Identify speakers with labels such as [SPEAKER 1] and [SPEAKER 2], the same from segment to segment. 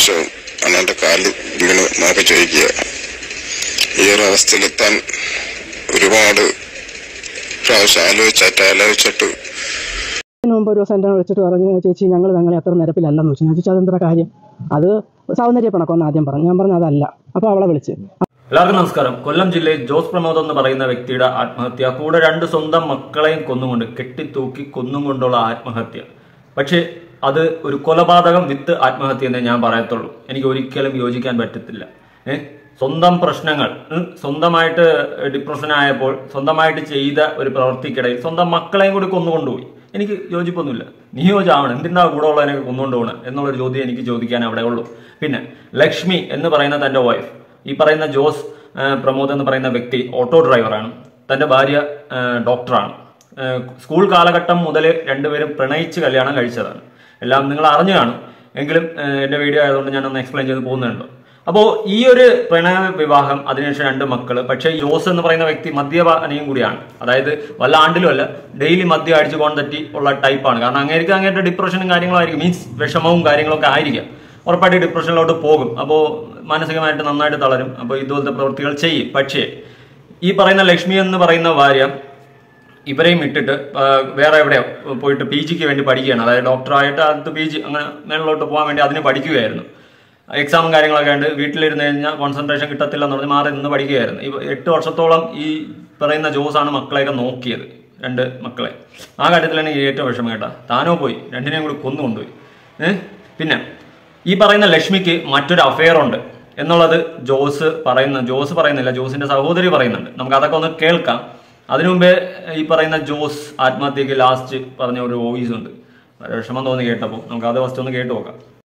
[SPEAKER 1] പ്രാവശ്യവും അണ്ണന്റെ കാലിൽ വീണ് മാപ്പി ചോദിക്കുക ഈ ഒരു അവസ്ഥയിലെത്താൻ ഒരുപാട് പ്രാവശ്യം ആലോചിച്ചിട്ട് ആലോചിച്ചിട്ട്
[SPEAKER 2] അതിന് മുമ്പ് ഒരു ദിവസം എൻ്റെ വിളിച്ചിട്ട് പറഞ്ഞു ചേച്ചി ഞങ്ങൾ ഞങ്ങളെ അത്ര നിരപ്പിലല്ലെന്ന് വെച്ചു ഞാൻ ചോദിച്ചാൽ അതെന്താ കാര്യം അത് സൗന്ദര്യ പിണക്കമെന്ന് ആദ്യം പറഞ്ഞു ഞാൻ പറഞ്ഞു അതല്ല അപ്പോൾ അവളെ വിളിച്ച്
[SPEAKER 3] എല്ലാവർക്കും നമസ്കാരം കൊല്ലം ജില്ലയിൽ ജോസ് പ്രമോദ് എന്ന് പറയുന്ന വ്യക്തിയുടെ ആത്മഹത്യ കൂടെ രണ്ട് സ്വന്തം മക്കളെയും കൊന്നുകൊണ്ട് കെട്ടിത്തൂക്കി കൊന്നും കൊണ്ടുള്ള ആത്മഹത്യ പക്ഷേ അത് ഒരു കൊലപാതകം വിത്ത് ആത്മഹത്യ എന്നേ ഞാൻ പറയത്തുള്ളൂ എനിക്ക് ഒരിക്കലും യോജിക്കാൻ പറ്റത്തില്ല ഏ സ്വന്തം പ്രശ്നങ്ങൾ ഉം, സ്വന്തമായിട്ട് ഡിപ്രഷൻ ആയപ്പോൾ സ്വന്തമായിട്ട് ചെയ്ത ഒരു പ്രവൃത്തിക്കിടയിൽ സ്വന്തം മക്കളെയും കൂടി കൊന്നുകൊണ്ടുപോയി എനിക്ക് യോജിപ്പൊന്നുമില്ല നീ യോജാവണം എന്തിനാ കൂടെ ഉള്ളതിനൊക്കെ കൊന്നുകൊണ്ട് പോകണം എന്നുള്ളൊരു ചോദ്യം എനിക്ക് ചോദിക്കാൻ അവിടെ ഉള്ളൂ പിന്നെ ലക്ഷ്മി എന്ന് പറയുന്ന തന്റെ വൈഫ് ഈ പറയുന്ന ജോസ് ആ, പ്രമോദ് എന്ന് പറയുന്ന വ്യക്തി ഓട്ടോ ഡ്രൈവറാണ് തന്റെ ഭാര്യ ആ, ഡോക്ടറാണ് ആ, സ്കൂൾ കാലഘട്ടം മുതൽ രണ്ടുപേരും പ്രണയിച്ച് കല്യാണം കഴിച്ചതാണ് എല്ലാം നിങ്ങൾ അറിഞ്ഞു കാണും എങ്കിലും ആ, എന്റെ വീഡിയോ ആയതുകൊണ്ട് ഞാനൊന്ന് എക്സ്പ്ലെയിൻ ചെയ്ത് പോകുന്നുണ്ട് അപ്പോൾ ഈ ഒരു പ്രണയ വിവാഹം അതിനുശേഷം രണ്ട് മക്കള് പക്ഷേ ഈ ജോസ് എന്ന് പറയുന്ന വ്യക്തി മദ്യപാനിയും കൂടിയാണ് അതായത് വല്ല ആണ്ടിലും അല്ല ഡെയിലി മദ്യം അടിച്ചു പോകാൻ തട്ടി ഉള്ള ടൈപ്പാണ് കാരണം അങ്ങേക്ക് അങ്ങേറ്റ ഡിപ്രഷനും കാര്യങ്ങളും ആയിരിക്കും മീൻസ് വിഷമവും കാര്യങ്ങളൊക്കെ ആയിരിക്കാം ഉറപ്പായിട്ട് ഡിപ്രഷനിലോട്ട് പോകും അപ്പോൾ മാനസികമായിട്ട് നന്നായിട്ട് തളരും അപ്പോൾ ഇതുപോലത്തെ പ്രവൃത്തികൾ ചെയ്യും പക്ഷേ ഈ പറയുന്ന ലക്ഷ്മി എന്ന് പറയുന്ന ഭാര്യ ഇവരെയും ഇട്ടിട്ട് ആ, വേറെ എവിടെയോ പോയിട്ട് പി ജിക്ക് വേണ്ടി പഠിക്കുകയാണ് അതായത് ഡോക്ടറായിട്ട് അടുത്ത് പി ജി അങ്ങനെ മേളിലോട്ട് പോകാൻ വേണ്ടി അതിന് പഠിക്കുകയായിരുന്നു എക്സാമും കാര്യങ്ങളൊക്കെ ഉണ്ട് വീട്ടിലിരുന്ന് കഴിഞ്ഞാൽ കോൺസെൻട്രേഷൻ കിട്ടത്തില്ല എന്ന് പറഞ്ഞ് മാറി നിന്ന് പഠിക്കുകയായിരുന്നു ഈ എട്ട് വർഷത്തോളം ഈ പറയുന്ന ജോസാണ് മക്കളെയൊക്കെ നോക്കിയത് രണ്ട് മക്കളെ ആ കാര്യത്തിൽ എനിക്ക് ഏറ്റവും വിഷമം കേട്ടാ താനോ പോയി രണ്ടിനെയും കൂടി കൊന്നു കൊണ്ടുപോയി ഏഹ് പിന്നെ ഈ പറയുന്ന ലക്ഷ്മിക്ക് മറ്റൊരു അഫെയർ ഉണ്ട് എന്നുള്ളത് ജോസ് പറയുന്ന ജോസ് പറയുന്നില്ല ജോസിന്റെ സഹോദരി പറയുന്നുണ്ട് നമുക്ക് അതൊക്കെ ഒന്ന് കേൾക്കാം അതിനു മുമ്പേ ഈ പറയുന്ന ജോസ് ആത്മഹത്യക്ക് ലാസ്റ്റ് പറഞ്ഞ ഒരു വോയിസ് ഉണ്ട് വളരെ വിഷമം തോന്നി കേട്ടപ്പോൾ നമുക്ക് അത് ഫസ്റ്റ് ഒന്ന് കേട്ട് നോക്കാം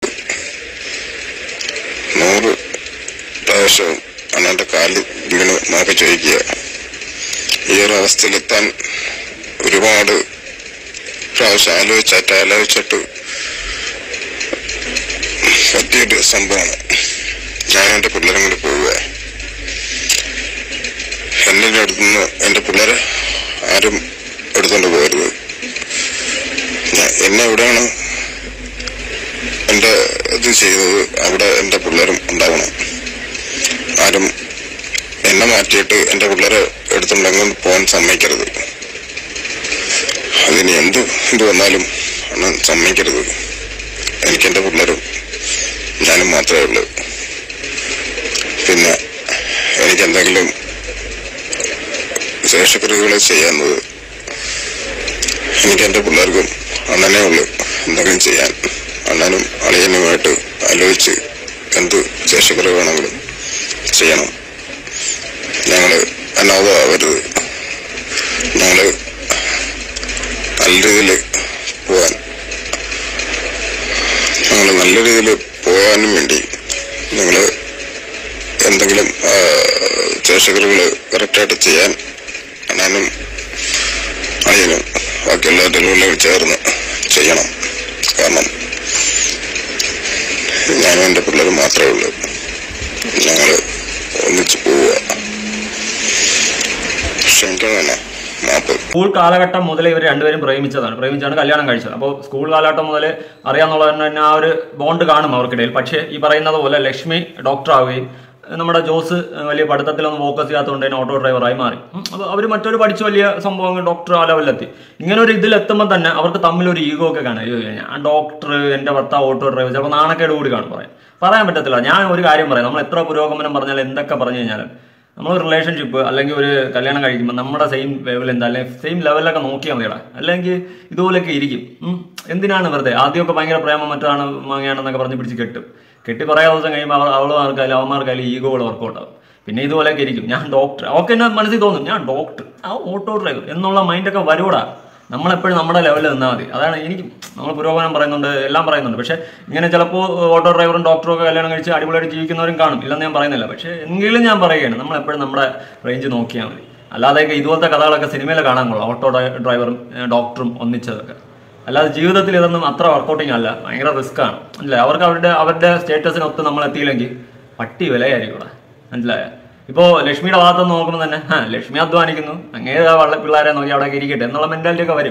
[SPEAKER 1] നൂറ് പ്രാവശ്യവും അണ്ണന്റെ കാലിൽ വീണ് മാപ്പി ചോദിക്കുക ഈ ഒരു അവസ്ഥയിലെത്താൻ ഒരുപാട് പ്രാവശ്യം ആലോചിച്ചിട്ട് ആലോചിച്ചിട്ട് പറ്റിയൊരു സംഭവമാണ് ഞാൻ എൻ്റെ പിള്ളേരും കൂടി പോവുക എൻ്റെ അടുത്തുനിന്ന് എൻ്റെ പിള്ളേരെ ആരും എടുത്തുകൊണ്ട് പോകരുത് ഞാൻ എന്നെ എവിടെയാണ് എന്റെ ഇത് ചെയ്തത് അവിടെ എന്റെ പിള്ളേരും ഉണ്ടാവണം ആരും എന്നെ മാറ്റിയിട്ട് എന്റെ പിള്ളേരെ എടുത്തുണ്ടെങ്കിൽ പോകാൻ സമ്മതിക്കരുത് അതിന് എന്ത് ഇത് വന്നാലും അണ്ണൻ സമ്മതിക്കരുത് എനിക്ക് എന്റെ പിള്ളേരും ഞാനും മാത്രമേ ഉള്ളൂ പിന്നെ എനിക്ക് എന്തെങ്കിലും ശേഷക്രിയകൾ ചെയ്യാവുന്നത് എനിക്ക് എന്റെ പിള്ളേർക്കും അണ്ണനേ ഉള്ളൂ എന്തെങ്കിലും ചെയ്യാൻ അണ്ണനും അളിയനുമായിട്ട് ആലോചിച്ച് എന്ത് ശേഷക്കുറവ് വേണമെങ്കിലും ചെയ്യണം ഞങ്ങള് അനാഥമാവരുത് ഞങ്ങള് നല്ല രീതിയിൽ പോവാൻ ഞങ്ങൾ നല്ല രീതിയിൽ പോകാനും വേണ്ടി ഞങ്ങള് എന്തെങ്കിലും ശേഷക്കുറവുകൾ കറക്റ്റായിട്ട് ചെയ്യാൻ അണ്ണനും അളിയനും ബാക്കിയുള്ള എല്ലാവരും ചേർന്ന് ചെയ്യണം കാരണം ഞാനും എൻ്റെ പിള്ളേർ മാത്രമേ ഉള്ളൂ ഞങ്ങള് ഒന്നിച്ച് പോവുക ക്ഷമിക്കണം തന്നെ മാപ്പ്
[SPEAKER 3] സ്കൂൾ കാലഘട്ടം മുതൽ ഇവർ രണ്ടുപേരും പ്രേമിച്ചതാണ് പ്രേമിച്ചാണ് കല്യാണം കഴിച്ചത് അപ്പോൾ സ്കൂൾ കാലഘട്ടം മുതൽ അറിയാന്നുള്ള തന്നെ ആ ഒരു ബോണ്ട് കാണും അവർക്കിടയിൽ പക്ഷേ ഈ പറയുന്നത് പോലെ ലക്ഷ്മി ഡോക്ടർ ആവുകയും നമ്മുടെ ജോസ് വലിയ പഠിത്തത്തിലൊന്നും ഫോക്കസ് ചെയ്യാത്തതുകൊണ്ട് തന്നെ ഓട്ടോ ഡ്രൈവറായി മാറി അപ്പോൾ അവർ മറ്റൊരു പഠിച്ച വലിയ സംഭവങ്ങൾ ഡോക്ടർ ആ ലെവലിലെത്തി ഇങ്ങനെ ഒരു ഇതിലെത്തുമ്പോൾ തന്നെ അവർക്ക് തമ്മിൽ ഒരു ഈഗോ ഒക്കെ കാണാം അയ്യോ ഞാൻ ഡോക്ടർ എൻ്റെ ഭർത്താവ് ഓട്ടോ ഡ്രൈവർ ചിലപ്പോൾ നാണക്കേട് കൂടി കാണും പറയാൻ പറയാൻ പറ്റത്തില്ല ഞാൻ ഒരു കാര്യം പറയാം നമ്മൾ എത്ര പുരോഗമനം പറഞ്ഞാൽ എന്തൊക്കെ പറഞ്ഞു കഴിഞ്ഞാലും നമ്മൾ റിലേഷൻഷിപ്പ് അല്ലെങ്കിൽ ഒരു കല്യാണം കഴിക്കുമ്പോൾ നമ്മുടെ സെയിം ലെവൽ എന്താ അല്ലെങ്കിൽ സെയിം ലെവലൊക്കെ നോക്കിയാൽ മതിയടാ അല്ലെങ്കിൽ ഇതുപോലെയൊക്കെ ഇരിക്കും ഉം. എന്തിനാണ് വെറുതെ ആദ്യമൊക്കെ ഭയങ്കര പ്രേമം മറ്റാണ് വാങ്ങിയാണെന്നൊക്കെ പറഞ്ഞ് പിടിച്ച് കെട്ടും കെട്ടി പറയാ ദിവസം കഴിയുമ്പോൾ അവൾ അവളുമാർക്കായാലും അവന്മാർക്കായാലും ഈഗോകൾ വർക്കൗട്ട് ആവും പിന്നെ ഇതുപോലെയൊക്കെ ഇരിക്കും ഞാൻ ഡോക്ടർ അവർക്ക് എന്നെ മനസ്സിൽ തോന്നും ഞാൻ ഡോക്ടർ ആ ഓട്ടോ ഡ്രൈവർ എന്നുള്ള മൈൻഡൊക്കെ വരൂടാ നമ്മളെപ്പോഴും നമ്മുടെ ലെവലിൽ നിന്നാൽ മതി അതാണ് എനിക്ക് നമ്മൾ പുരോഗമനം പറയുന്നുണ്ട് എല്ലാം പറയുന്നുണ്ട് പക്ഷേ ഇങ്ങനെ ചിലപ്പോൾ ഓട്ടോ ഡ്രൈവറും ഡോക്ടറും ഒക്കെ കല്യാണം കഴിച്ച് അടിപൊളിയായിട്ട് ജീവിക്കുന്നവരും കാണും ഇല്ലെന്ന് ഞാൻ പറയുന്നില്ല പക്ഷേ എങ്കിലും ഞാൻ പറയുകയാണ് നമ്മളെപ്പോഴും നമ്മുടെ റേഞ്ച് നോക്കിയാൽ മതി അല്ലാതെയൊക്കെ ഇതുപോലത്തെ കഥകളൊക്കെ സിനിമയിൽ കാണാൻ കൊള്ളാം ഓട്ടോ ഡ്രൈ- ഡ്രൈവറും ഏഹ്, ഡോക്ടറും ഒന്നിച്ചതൊക്കെ അല്ലാതെ ജീവിതത്തിൽ ഇതൊന്നും അത്ര വർക്കൗട്ടിങ് അല്ല ഭയങ്കര റിസ്ക് ആണ് അല്ലേ അവർക്ക് അവരുടെ അവരുടെ സ്റ്റേറ്റസിനൊത്ത് നമ്മൾ എത്തിയില്ലെങ്കിൽ പട്ടി വിലയായിരിക്കും ഇവിടെ മനസ്സിലായ ഇപ്പോ ലക്ഷ്മിയുടെ ഭാഗത്ത് നിന്ന് നോക്കുമ്പോൾ തന്നെ ആ ലക്ഷ്മി അധ്വാനിക്കുന്നു അങ്ങേ വള്ള പിള്ളേരെ നോക്കി അവിടെ ഇരിക്കട്ടെ എന്നുള്ള മെന്റാലിറ്റി ഒക്കെ വരും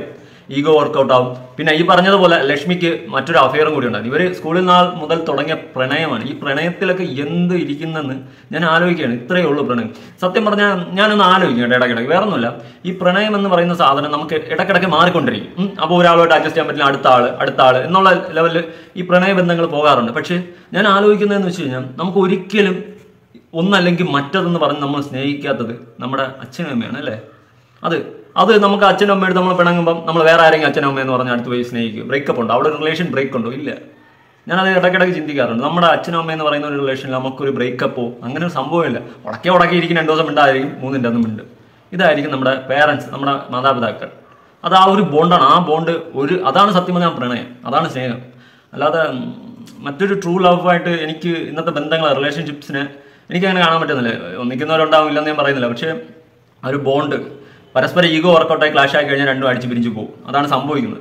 [SPEAKER 3] ഈഗോ വർക്കൗട്ട് ആവും പിന്നെ ഈ പറഞ്ഞതുപോലെ ലക്ഷ്മിക്ക് മറ്റൊരു അഫെയറും കൂടി ഉണ്ടായിരുന്നു ഇവർ സ്കൂളിൽ നാൾ മുതൽ തുടങ്ങിയ പ്രണയമാണ് ഈ പ്രണയത്തിലൊക്കെ എന്ത് ഇരിക്കുന്നെന്ന് ഞാൻ ആലോചിക്കുകയാണ് ഇത്രയേ ഉള്ളൂ പ്രണയം സത്യം പറഞ്ഞാൽ ഞാനൊന്ന് ആലോചിക്കും കേട്ടോ ഇടയ്ക്കിടയ്ക്ക് വേറെ ഒന്നുമില്ല ഈ പ്രണയം എന്ന് പറയുന്ന സാധനം നമുക്ക് ഇടയ്ക്കിടയ്ക്ക് മാറിക്കൊണ്ടിരിക്കും അപ്പോൾ ഒരാളോട്ട് അഡ്ജസ്റ്റ് ചെയ്യാൻ പറ്റില്ല അടുത്ത ആള് അടുത്ത ആള് എന്നുള്ള ലെവലിൽ ഈ പ്രണയ ബന്ധങ്ങൾ പോകാറുണ്ട് പക്ഷേ ഞാൻ ആലോചിക്കുന്നതെന്ന് വെച്ച് കഴിഞ്ഞാൽ നമുക്ക് ഒരിക്കലും ഒന്നല്ലെങ്കിൽ മറ്റതെന്ന് പറഞ്ഞ് നമ്മൾ സ്നേഹിക്കാത്തത് നമ്മുടെ അച്ഛനും അമ്മയാണ് അല്ലേ അത് അത് നമുക്ക് അച്ഛനും അമ്മയോട് നമ്മൾ പിണങ്ങുമ്പം നമ്മൾ വേറെ ആരെങ്കിലും അച്ഛനും അമ്മയെന്ന് പറഞ്ഞ് അടുത്ത് പോയി സ്നേഹിക്കും ബ്രേക്കപ്പ് ഉണ്ടോ അവിടെ ഒരു റിലേഷൻ ബ്രേക്ക് ഉണ്ടോ ഇല്ല ഞാനത് ഇടയ്ക്കിടയ്ക്ക് ചിന്തിക്കാറുണ്ട് നമ്മുടെ അച്ഛനും അമ്മ എന്ന് പറയുന്ന ഒരു റിലേഷനിൽ നമുക്കൊരു ബ്രേക്കപ്പോ അങ്ങനെ ഒരു സംഭവമില്ല ഉടക്കെ ഉടക്കി ഇരിക്കും രണ്ടു ദിവസം മിണ്ടായിരിക്കും മൂന്നിൻ്റെ അന്ന് മിണ്ട് ഇതായിരിക്കും നമ്മുടെ പേരൻസ് നമ്മുടെ മാതാപിതാക്കൾ അത് ആ ഒരു ബോണ്ടാണ് ആ ബോണ്ട് ഒരു അതാണ് സത്യം പറഞ്ഞാൽ പ്രണയം അതാണ് സ്നേഹം അല്ലാതെ ഉം, മറ്റൊരു ട്രൂ ലവ് ആയിട്ട് എനിക്ക് ഇന്നത്തെ ബന്ധങ്ങൾ റിലേഷൻഷിപ്സിനെ എനിക്ക് അങ്ങനെ കാണാൻ പറ്റുന്നില്ല ഒന്നിക്കുന്നവരുണ്ടാവും ഇല്ലെന്ന് ഞാൻ പറയുന്നില്ല പക്ഷേ ആ ഒരു ബോണ്ട് പരസ്പരം ഈഗോ വർക്കൗട്ടായി ക്ലാഷ് ആയി കഴിഞ്ഞാൽ രണ്ടും അടിച്ച് പിരിഞ്ഞു പോകും അതാണ് സംഭവിക്കുന്നത്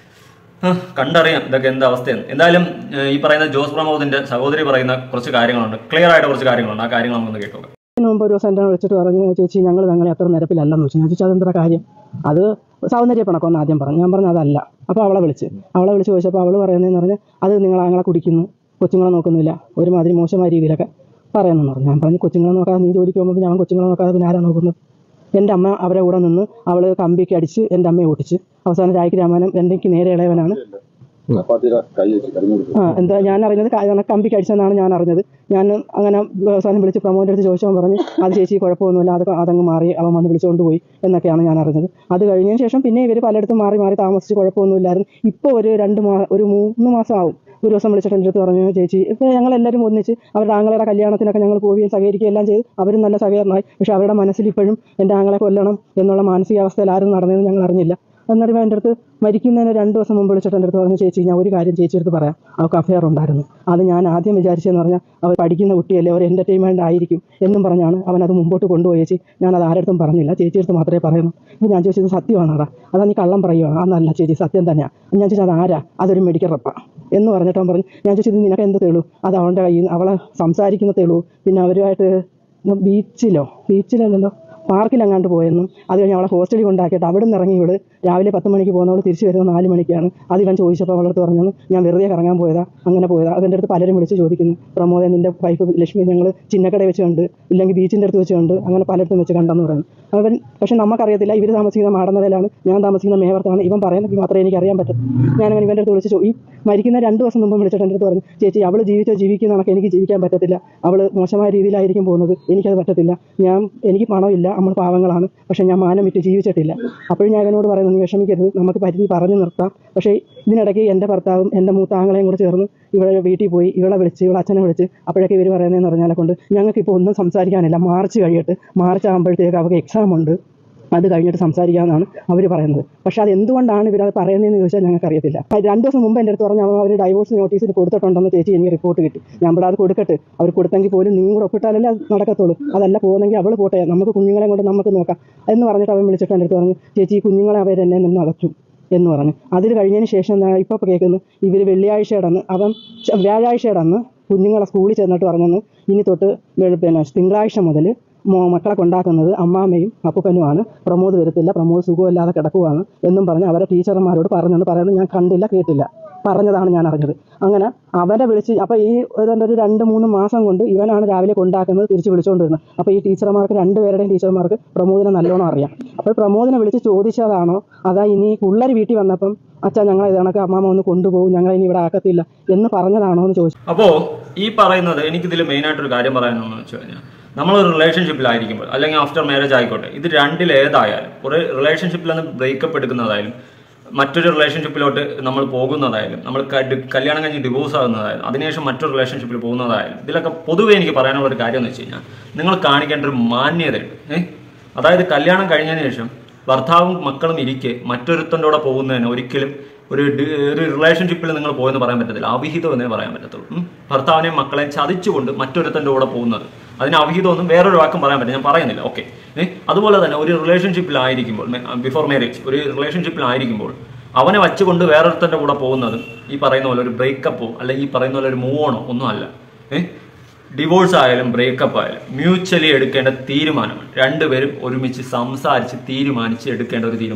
[SPEAKER 3] ആ, കണ്ടറിയാം ഇതൊക്കെ എന്താ അവസ്ഥയെന്ന് എന്തായാലും ഏഹ്, ഈ പറയുന്ന ജോസ് പ്രമോദിന്റെ സഹോദരി പറയുന്ന കുറച്ച് കാര്യങ്ങളുണ്ട് ക്ലിയർ ആയിട്ട് കുറച്ച് കാര്യങ്ങളുണ്ട് ആ കാര്യങ്ങൾ നമുക്കൊന്ന് കേട്ടോക്കാം
[SPEAKER 2] അതിന് മുമ്പ് ഒരു ദിവസം എന്നെ വിളിച്ചിട്ട് പറഞ്ഞു ചേച്ചി ഞങ്ങൾ ഞങ്ങളെ അത്ര നിരപ്പിലല്ലെന്ന് വെച്ചു ഞാൻ ചോദിച്ചു അതെന്താ കാര്യം അത് സൗന്ദര്യ പിണക്കമെന്ന് ആദ്യം പറഞ്ഞു ഞാൻ പറഞ്ഞു അതല്ല അപ്പോൾ അവളെ വിളിച്ച് അവളെ വിളിച്ച് ചോദിച്ചപ്പോൾ അവൾ പറയുന്നതെന്ന് പറഞ്ഞാൽ അത് നിങ്ങൾ ആങ്ങളെ കുടിക്കുന്നു കൊച്ചുങ്ങളെ നോക്കുന്നില്ല ഒരുമാതിരി മോശമായ രീതിയിലൊക്കെ പറയുന്നു പറഞ്ഞു ഞാൻ പറഞ്ഞു കൊച്ചുങ്ങളെ നോക്കാതെ നീ ജോലിക്ക് പോകുമ്പോൾ ഞാൻ കൊച്ചുങ്ങളെ നോക്കാതെ പിന്നെ ആരാ നോക്കുന്നത് എൻ്റെ അമ്മ അവരെ കൂടെ നിന്ന് അവൾ കമ്പിക്ക് അടിച്ച് എൻ്റെ അമ്മയെ ഓടിച്ച് അവസാനം രായ്ക്ക് രാമാനം എൻ്റെ എനിക്ക് നേരെ ഇളയവനാണ്
[SPEAKER 4] ചപ്പാത്തിയുടെ കൈ വെച്ച് കരിഞ്ഞു കൊടുത്തു
[SPEAKER 2] ആ എന്താ ഞാൻ അറിയുന്നത് ക- കമ്പിക്ക് അടിച്ചെന്നാണ് ഞാൻ അറിഞ്ഞത് ഞാൻ അങ്ങനെ അവസാനം വിളിച്ച് പ്രമോദിൻ്റെ അടുത്ത് ചോദിച്ചവൻ പറഞ്ഞ് അത് ചേച്ചി കുഴപ്പമൊന്നുമില്ല അത് അതങ്ങ് മാറി അവൻ വന്ന് വിളിച്ചുകൊണ്ട് പോയി എന്നൊക്കെയാണ് ഞാൻ അറിഞ്ഞത് അത് കഴിഞ്ഞതിന് ശേഷം പിന്നെ ഇവർ പലയിടത്തും മാറി മാറി താമസിച്ച് കുഴപ്പമൊന്നുമില്ലായിരുന്നു ഇപ്പോൾ ഒരു രണ്ട് മാ ഒരു മൂന്ന് മാസം ആവും ഒരു ദിവസം വിളിച്ചിട്ട് എൻ്റെ അടുത്ത് പറഞ്ഞു ചേച്ചി ഇപ്പോൾ ഞങ്ങൾ എല്ലാവരും ഒന്നിച്ച് അവരുടെ ആങ്ങളയുടെ കല്യാണത്തിനൊക്കെ ഞങ്ങൾ പോവുകയും സഹകരിക്കുകയും എല്ലാം ചെയ്ത് അവരും നല്ല സഹകരണമായി പക്ഷേ അവരുടെ മനസ്സിൽ ഇപ്പോഴും എൻ്റെ ആങ്ങളെ കൊല്ലണം എന്നുള്ള മാനസികാവസ്ഥയിൽ ആരും നടന്നതെന്ന് ഞങ്ങൾ അറിഞ്ഞില്ല എന്നിട്ട് എൻ്റെ അടുത്ത് മരിക്കുന്നതിന് രണ്ട് ദിവസം മുമ്പ് വിളിച്ചിട്ട് എൻ്റെ അടുത്ത് പറഞ്ഞു ചേച്ചി ഞാൻ ഒരു കാര്യം ചേച്ചി അടുത്ത് പറയാം അവൾക്ക് അഫെയർ ഉണ്ടായിരുന്നു അത് ഞാൻ ആദ്യം വിചാരിച്ചതെന്ന് പറഞ്ഞാൽ അവർ പഠിക്കുന്ന കുട്ടിയല്ലേ ഒരു എൻ്റർടൈൻമെൻ്റ് ആയിരിക്കും എന്നും പറഞ്ഞാണ് അവൻ അത് മുമ്പോട്ട് കൊണ്ടുപോയി ചേച്ചി ഞാൻ അത് ആരുടെ പറഞ്ഞില്ല ചേച്ചി അടുത്ത് മാത്രമേ പറയുന്നു അപ്പോൾ ഞാൻ ചോദിച്ചത് സത്യമാണോടാ അതാ നീ കള്ളം പറയുവാണ് അന്നല്ല ചേച്ചി സത്യം തന്നെയാണ് ഞാൻ ചോദിച്ചത് അത് ആരാ അതൊരു മെഡിക്കൽ റപ്പാ എന്ന് പറഞ്ഞിട്ട് അവൻ പറഞ്ഞു ഞാൻ ചോദിച്ചത് നിനക്ക് എന്ത് തെളിവ് അത് അവൻ്റെ കയ്യിൽ നിന്ന് അവളെ സംസാരിക്കുന്ന തെളിവ് പിന്നെ അവരുമായിട്ട് ബീച്ചിലോ ബീച്ചിലല്ലല്ലോ പാർക്കിലെങ്ങാണ്ട് പോയെന്നും അത് കഴിഞ്ഞ് അവളെ ഹോസ്റ്റലിൽ കൊണ്ടാക്കിയിട്ട് അവിടെ നിന്ന് ഇറങ്ങി ഇവള് രാവിലെ പത്ത് മണിക്ക് പോകുന്നവൾ തിരിച്ചു വരുന്നത് നാല് മണിക്കാണ് അത് ഇവൻ ചോദിച്ചപ്പോൾ അവളടുത്ത് പറഞ്ഞു ഞാൻ വെറുതെ കറങ്ങാൻ പോയതാ അങ്ങനെ പോയതാ അവൻ്റെ അടുത്ത് പലരും വിളിച്ച് ചോദിക്കുന്നു പ്രമോദൻ നിൻ്റെ വൈഫ് ലക്ഷ്മി ഞങ്ങൾ ചിന്നക്കടയിൽ വെച്ച് കണ്ട് ഇല്ലെങ്കിൽ ബീച്ചിൻ്റെ അടുത്ത് വെച്ച് കണ്ട് അങ്ങനെ പലയിടത്തും വെച്ച് കണ്ടെന്ന് പറയുന്നു അവൻ പക്ഷെ നമുക്കറിയത്തില്ല ഇവർ താമസിക്കുന്ന മാടന്നടയിലാണ് ഞാൻ താമസിക്കുന്ന മേവർത്താണ് ഇവൻ പറയുന്നത് മാത്രമേ എനിക്ക് അറിയാൻ പറ്റും ഞാൻ അങ്ങനെ ഇവൻ്റെ അടുത്ത് വിളിച്ച് ചോ- ഈ മരിക്കുന്ന രണ്ട് ദിവസം മുമ്പ് വിളിച്ചിട്ട് എൻ്റെ അടുത്ത് പറഞ്ഞു ചേച്ചി അവൾ ജീവിച്ചോ ജീവിക്കുന്ന കണക്ക് എനിക്ക് ജീവിക്കാൻ പറ്റത്തില്ല അവൾ മോശമായ രീതിയിലായിരിക്കും പോകുന്നത് എനിക്കത് പറ്റത്തില്ല ഞാൻ എനിക്ക് പണമില്ല നമ്മൾ പാവങ്ങളാണ് പക്ഷേ ഞാൻ മാനം വിറ്റ് ജീവിച്ചിട്ടില്ല അപ്പോഴും ഞാൻ അവനോട് പറയുന്നത് നീ വിഷമിക്കരുത് നമുക്ക് പരിധി പറഞ്ഞു നിർത്താം പക്ഷേ ഇതിനിടയ്ക്ക് എൻ്റെ ഭർത്താവും എൻ്റെ മൂത്ത ആങ്ങളെയും കൂടെ ചേർന്ന് ഇവളെ വീട്ടിൽ പോയി ഇവളെ വിളിച്ച് ഇവളെ അച്ഛനെ വിളിച്ച് അപ്പോഴൊക്കെ ഇവർ പറയുന്നതെന്ന് പറഞ്ഞാൽ കൊണ്ട് ഞങ്ങൾക്കിപ്പോൾ ഒന്നും സംസാരിക്കാനില്ല മാർച്ച് കഴിയട്ട് മാർച്ച് ആകുമ്പോഴത്തേക്ക് അവർക്ക് എക്സാം ഉണ്ട് അത് കഴിഞ്ഞിട്ട് സംസാരിക്കാമെന്നാണ് അവർ പറയുന്നത് പക്ഷേ അത് എന്തുകൊണ്ടാണ് ഇവരത് പറയുന്നതെന്ന് ചോദിച്ചാൽ ഞങ്ങൾക്ക് അറിയത്തില്ല രണ്ട് ദിവസം മുമ്പ് എൻ്റെ അടുത്ത് പറഞ്ഞു അവർ ഡൈവോഴ്സ് നോട്ടീസിൽ കൊടുത്തിട്ടുണ്ടെന്ന് ചേച്ചി എനിക്ക് റിപ്പോർട്ട് കിട്ടി ഞാൻ ഇവിടെ അത് കൊടുക്കട്ടെ അവർ കൊടുത്തെങ്കിൽ പോലും നീ കൂടെ ഒപ്പിട്ടാലല്ലേ അത് നടക്കത്തുള്ളൂ അതല്ല പോകുന്നെങ്കിൽ അവൾ പോട്ടെ നമുക്ക് കുഞ്ഞുങ്ങളെ കൊണ്ട് നമുക്ക് നോക്കാം എന്ന് പറഞ്ഞിട്ട് അവൻ വിളിച്ചിട്ട് എൻ്റെ അടുത്ത് പറഞ്ഞു ചേച്ചി ഈ കുഞ്ഞുങ്ങളെ അവരെന്നെ നിന്ന് അകച്ചു എന്ന് പറഞ്ഞു അതിൽ കഴിഞ്ഞതിന് ശേഷം ഞാൻ ഇപ്പോൾ കേൾക്കുന്നു ഇവർ വെള്ളിയാഴ്ചയുടെ അന്ന് അവൻ ച- വ്യാഴാഴ്ചയുടെ അന്ന് കുഞ്ഞുങ്ങളെ സ്കൂളിൽ ചെന്നിട്ട് പറഞ്ഞെന്ന് ഇനി തൊട്ട് വെ- പിന്നെ തിങ്കളാഴ്ച മുതൽ മോ- മക്കളെ കൊണ്ടാക്കുന്നത് അമ്മാമ്മയും അപ്പൂപ്പനുമാണ് പ്രമോദ് വരത്തില്ല പ്രമോദ് സുഖമില്ലാതെ കിടക്കുവാണ് എന്നും പറഞ്ഞ് അവരെ ടീച്ചർമാരോട് പറഞ്ഞെന്ന് പറയുന്നത് ഞാൻ കണ്ടില്ല കേട്ടില്ല പറഞ്ഞതാണ് ഞാൻ അറിഞ്ഞത് അങ്ങനെ അവരെ വിളിച്ച് അപ്പോൾ ഈ ഒരു ഒരു രണ്ട് മൂന്ന് മാസം കൊണ്ട് ഇവനാണ് രാവിലെ കൊണ്ടാക്കുന്നത് തിരിച്ച് വിളിച്ചുകൊണ്ട് വരുന്നത് അപ്പോൾ ഈ ടീച്ചർമാർക്ക് രണ്ടുപേരുടെയും ടീച്ചർമാർക്ക് പ്രമോദിനെ നല്ലോണം അറിയാം അപ്പോൾ പ്രമോദിനെ വിളിച്ച് ചോദിച്ചതാണോ അതാ ഇനി പിള്ളേർ വീട്ടിൽ വന്നപ്പം അച്ഛാ ഞങ്ങൾ ഇത് കണക്ക് അമ്മാമ്മ ഒന്ന് കൊണ്ടുപോകും ഞങ്ങൾ ഇനി ഇവിടെ ആക്കത്തില്ല എന്ന് പറഞ്ഞതാണോ എന്ന് ചോദിച്ചു
[SPEAKER 3] അപ്പോ ഈ പറയുന്നത് എനിക്കിതിൽ മെയിനായിട്ടൊരു കാര്യം പറയാനെന്ന് വെച്ച് കഴിഞ്ഞാൽ നമ്മൾ ഒരു റിലേഷൻഷിപ്പിലായിരിക്കുമ്പോൾ അല്ലെങ്കിൽ ആഫ്റ്റർ മാരേജ് ആയിക്കോട്ടെ ഇത് രണ്ടിൽ ഏതായാലും ഒരു റിലേഷൻഷിപ്പിൽ നിന്ന് ബ്രേക്കപ്പ് എടുക്കുന്നതായാലും മറ്റൊരു റിലേഷൻഷിപ്പിലോട്ട് നമ്മൾ പോകുന്നതായാലും നമ്മൾ ക- കല്യാണം കഴിഞ്ഞ് ഡിവോഴ്സ് ആകുന്നതായാലും അതിനുശേഷം മറ്റൊരു റിലേഷൻഷിപ്പിൽ പോകുന്നതായാലും ഇതിലൊക്കെ പൊതുവേ എനിക്ക് പറയാനുള്ള ഒരു കാര്യം എന്ന് വെച്ച് കഴിഞ്ഞാൽ നിങ്ങൾ കാണിക്കേണ്ട ഒരു മാന്യതയുണ്ട് ഏഹ് അതായത് കല്യാണം കഴിഞ്ഞതിന് ശേഷം ഭർത്താവും മക്കളും ഇരിക്കെ മറ്റൊരുത്തൻ്റെ കൂടെ പോകുന്നതിന് ഒരിക്കലും ഒരു ഡി- ഒരു റിലേഷൻഷിപ്പിൽ നിങ്ങൾ പോയെന്ന് പറയാൻ പറ്റത്തില്ല അവിഹിതം എന്നേ പറയാൻ പറ്റത്തുള്ളൂ ഉം. ഭർത്താവിനെയും മക്കളെയും ചതിച്ചുകൊണ്ട് മറ്റൊരുത്തൻ്റെ കൂടെ പോകുന്നത് അതിന് അവിഹിതമൊന്നും വേറൊരു വാക്കും പറയാൻ പറ്റില്ല ഞാൻ പറയുന്നില്ല ഓക്കെ അതുപോലെ തന്നെ ഒരു റിലേഷൻഷിപ്പിലായിരിക്കുമ്പോൾ ബിഫോർ മാരേജ് ഒരു റിലേഷൻഷിപ്പിലായിരിക്കുമ്പോൾ അവനെ വച്ചുകൊണ്ട് വേറൊരുത്തൻ്റെ കൂടെ പോകുന്നത് ഈ പറയുന്ന പോലെ ഒരു ബ്രേക്കപ്പോ അല്ലെങ്കിൽ ഈ പറയുന്ന പോലെ ഒരു മൂവ് ഓണോ ഒന്നും അല്ല ഏഹ് ഡിവോഴ്സ് ആയാലും ബ്രേക്കപ്പ് ആയാലും മ്യൂച്വലി എടുക്കേണ്ട തീരുമാനമാണ് രണ്ടുപേരും ഒരുമിച്ച് സംസാരിച്ച് തീരുമാനിച്ച് എടുക്കേണ്ട ഒരു തീരുമാനമാണ്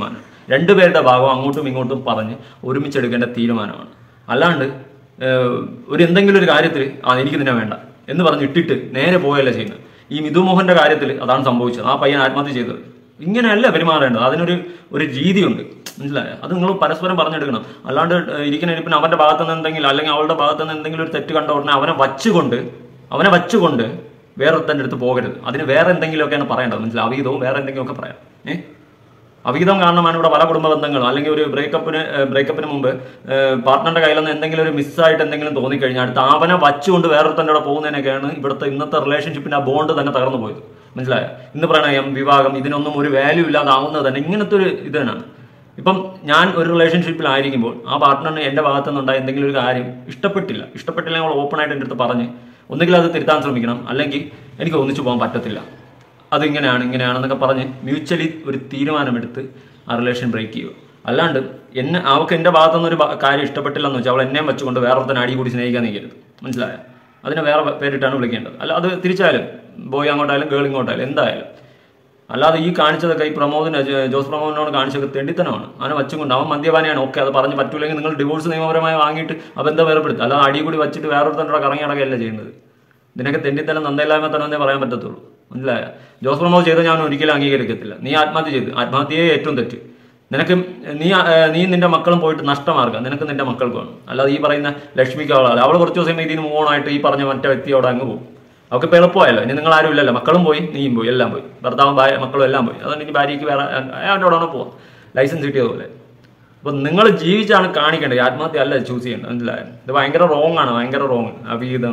[SPEAKER 3] രണ്ടുപേരുടെ ഭാഗം അങ്ങോട്ടും ഇങ്ങോട്ടും പറഞ്ഞ് ഒരുമിച്ചെടുക്കേണ്ട തീരുമാനമാണ് അല്ലാണ്ട് ഏഹ്, ഒരു എന്തെങ്കിലും ഒരു കാര്യത്തിൽ ആ എനിക്ക് നിന്നെ വേണ്ട എന്ന് പറഞ്ഞ് ഇട്ടിട്ട് നേരെ പോയല്ല ചെയ്യുന്നത് ഈ മിഥു മോഹന്റെ കാര്യത്തിൽ അതാണ് സംഭവിച്ചത് ആ പയ്യൻ ആത്മഹത്യ ചെയ്തത് ഇങ്ങനെയല്ല പെരുമാറേണ്ടത് അതിനൊരു ഒരു രീതിയുണ്ട് മനസ്സിലായോ അത് നിങ്ങൾ പരസ്പരം പറഞ്ഞെടുക്കണം അല്ലാണ്ട് ഏഹ്, ഇരിക്കുന്ന ഇരിപ്പിന് അവന്റെ ഭാഗത്ത് നിന്ന് എന്തെങ്കിലും അല്ലെങ്കിൽ അവളുടെ ഭാഗത്ത് നിന്ന് എന്തെങ്കിലും ഒരു തെറ്റ് കണ്ട ഉടനെ അവനെ വച്ചുകൊണ്ട് അവനെ വച്ചുകൊണ്ട് വേറെ തന്നെ അടുത്ത് പോകരുത് അതിന് വേറെ എന്തെങ്കിലുമൊക്കെയാണ് പറയേണ്ടത് മനസ്സിലായി അവീതവും വേറെ എന്തെങ്കിലുമൊക്കെ പറയാം ഏഹ് അവിഹിതം കാരണമാണ് ഇവിടെ പല കുടുംബ ബന്ധങ്ങളും അല്ലെങ്കിൽ ഒരു ബ്രേക്കപ്പിന് ബ്രേക്കപ്പിന് മുമ്പ് പാർട്ട്ണറുടെ കയ്യിൽ നിന്ന് എന്തെങ്കിലും ഒരു മിസ്സായിട്ട് എന്തെങ്കിലും തോന്നിക്കഴിഞ്ഞാൽ അടുത്ത് അവനെ വച്ചുകൊണ്ട് വേറൊരുത്തൻ്റെ കൂടെ പോകുന്നതിനൊക്കെയാണ് ഇവിടുത്തെ ഇന്നത്തെ റിലേഷൻഷിപ്പിന്റെ ആ ബോണ്ട് തന്നെ തകർന്നു പോയത് മനസ്സിലായോ ഇന്ന് പ്രണയം വിവാഹം ഇതിനൊന്നും ഒരു വാല്യൂ ഇല്ലാതാവുന്നത് തന്നെ ഇങ്ങനത്തെ ഒരു ഇത് തന്നെയാണ് ഇപ്പം ഞാൻ ഒരു റിലേഷൻഷിപ്പിലായിരിക്കുമ്പോൾ ആ പാർട്ട്ണറിന് എൻ്റെ ഭാഗത്തു നിന്നുണ്ടായ എന്തെങ്കിലും ഒരു കാര്യം ഇഷ്ടപ്പെട്ടില്ല ഇഷ്ടപ്പെട്ടില്ലെങ്കിൽ അവൾ ഓപ്പൺ ആയിട്ട് എൻ്റെ അടുത്ത് പറഞ്ഞ് ഒന്നുകിൽ അത് തിരുത്താൻ ശ്രമിക്കണം അല്ലെങ്കിൽ എനിക്ക് ഒന്നിച്ചു പോകാൻ പറ്റത്തില്ല അതിങ്ങനെയാണ് ഇങ്ങനെയാണെന്നൊക്കെ പറഞ്ഞ് മ്യൂച്വലി ഒരു തീരുമാനമെടുത്ത് ആ റിലേഷൻ ബ്രേക്ക് ചെയ്യുക അല്ലാണ്ട് എന്നെ അവൾക്ക് എൻ്റെ ഭാഗത്തുനിന്ന് ഒരു ബ- കാര്യം ഇഷ്ടപ്പെട്ടില്ലെന്ന് വെച്ചാൽ അവൾ എന്നെയും വെച്ചുകൊണ്ട് വേറൊരുത്തനെ അടി കൂടി സ്നേഹിക്കാൻ നിൽക്കരുത് മനസ്സിലായോ അതിനെ വേറെ പേരിട്ടാണ് വിളിക്കേണ്ടത് അല്ല അത് തിരിച്ചായാലും ബോയ് അങ്ങോട്ടായാലും ഗേൾ ഇങ്ങോട്ടായാലും എന്തായാലും അല്ലാതെ ഈ കാണിച്ചതൊക്കെ ഈ പ്രമോദിന് ജോ- ജോസ് പ്രമോദിനോട് കാണിച്ചതൊക്കെ തെണ്ടിത്തനമാണ് അവനെ വച്ചുകൊണ്ട് അവൻ മദ്യപാനിയാണ് ഓക്കെ അത് പറഞ്ഞ് പറ്റൂലെങ്കിൽ നിങ്ങൾ ഡിവോഴ്സ് നിയമപരമായി വാങ്ങിയിട്ട് ആ ബന്ധം വേർപ്പെടുത്തുക അല്ലാതെ അടി കൂടി വെച്ചിട്ട് വേറൊരുത്തൻ്റെ കറങ്ങി നടക്കുകയല്ല ചെയ്യുന്നത് ഇതിനൊക്കെ തെണ്ടിത്തനം നന്ദയില്ലായ്മ തന്നെ എന്നേ പറയാൻ പറ്റത്തുള്ളൂ മനസ്സിലായ ജോസ് പ്രമോദ് ചെയ്ത് ഞാൻ ഒരിക്കലും അംഗീകരിക്കത്തില്ല നീ ആത്മഹത്യ ചെയ്ത് ആത്മഹത്യയെ ഏറ്റവും തെറ്റ് നിനക്ക് നീ ആ, നീ നിന്റെ മക്കളും പോയിട്ട് നഷ്ടമാർഗം നിനക്ക് നിന്റെ മക്കൾക്ക് വേണം അല്ലാതെ ഈ പറയുന്ന ലക്ഷ്മിക്ക് അവളാണ് അവൾ കുറച്ച് ദിവസം ഇതിന് മൂവണായിട്ട് ഈ പറഞ്ഞ മറ്റേ വ്യക്തിയോട് അങ്ങ് പോകും അവൾക്ക് ഇപ്പം എളുപ്പമായല്ലോ ഇനി നിങ്ങൾ ആരും ഇല്ലല്ലോ മക്കളും പോയി നീയും പോയി എല്ലാം പോയി ഭർത്താവും ഭാര്യ മക്കളും എല്ലാം പോയി അതുകൊണ്ട് ഇനി ഭാര്യയ്ക്ക് വേറെ അയാളുടെ അവിടെ പോവാം ലൈസൻസ് കിട്ടിയതുപോലെ അപ്പൊ നിങ്ങൾ ജീവിച്ചാണ് കാണിക്കേണ്ടത് ഈ ആത്മഹത്യ അല്ല ചൂസ് ചെയ്യേണ്ടത് മനസ്സിലായോ ഇത് ഭയങ്കര റോങ് ആണ് ഭയങ്കര റോങ് അവിഹിതം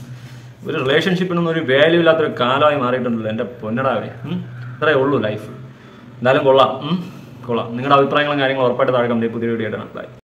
[SPEAKER 3] ഒരു റിലേഷൻഷിപ്പിനൊന്നും ഒരു വാല്യൂ ഇല്ലാത്തൊരു കാലമായി മാറിയിട്ടുണ്ടല്ലോ എൻ്റെ പൊന്നടാവേ ഇത്രയേ ഉള്ളൂ ലൈഫ് എന്തായാലും കൊള്ളാം ഉം. കൊള്ളാം നിങ്ങളുടെ അഭിപ്രായങ്ങളും കാര്യങ്ങളും ഉറപ്പായിട്ട് താഴെ കമ്പനി പുതിയ വീഡിയോ ആയിട്ടാണ് ബൈ